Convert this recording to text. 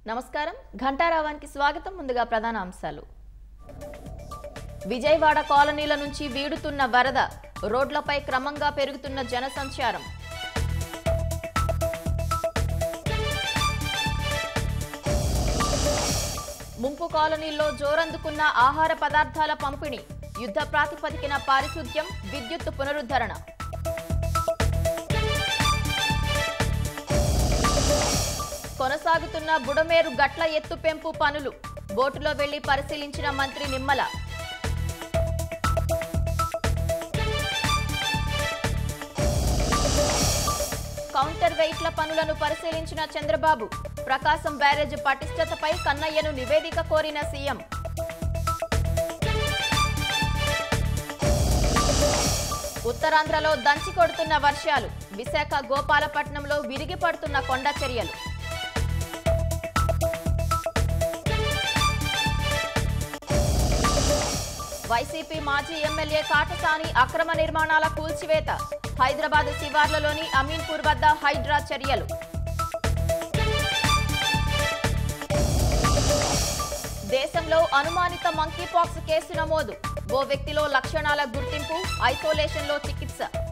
నమస్కారం ఘంటారావానికి స్వాగతం ముందుగా ప్రధాన అంశాలు విజయవాడ కాలనీల నుంచి వీడుతున్న వరద రోడ్లపై క్రమంగా పెరుగుతున్న జనసంచారం ముంపు కాలనీల్లో జోరందుకున్న ఆహార పదార్థాల పంపిణీ యుద్ధ ప్రాతిపదికన పారిశుద్ధ్యం విద్యుత్ పునరుద్ధరణ కొనసాగుతున్న బుడమేరు గట్ల ఎత్తు పెంపు పనులు బోటులో వెళ్లి పరిశీలించిన మంత్రి నిమ్మల కౌంటర్ వెయిట్ల పనులను పరిశీలించిన చంద్రబాబు ప్రకాశం బ్యారేజ్ పటిష్టతపై కన్నయ్యను నివేదిక కోరిన సీఎం ఉత్తరాంధ్రలో దంచి కొడుతున్న వర్షాలు విశాఖ గోపాలపట్నంలో విరిగి పడుతున్న కొండ చర్యలు వైసీపీ మాజీ ఎమ్మెల్యే కాటసాని అక్రమ నిర్మాణాల కూల్చివేత హైదరాబాద్ శివార్లలోని అమీన్పూర్ వద్ద హైడ్రా చర్యలు దేశంలో అనుమానిత మంకీపాక్స్ కేసు నమోదు ఓ వ్యక్తిలో లక్షణాల గుర్తింపు ఐసోలేషన్లో చికిత్స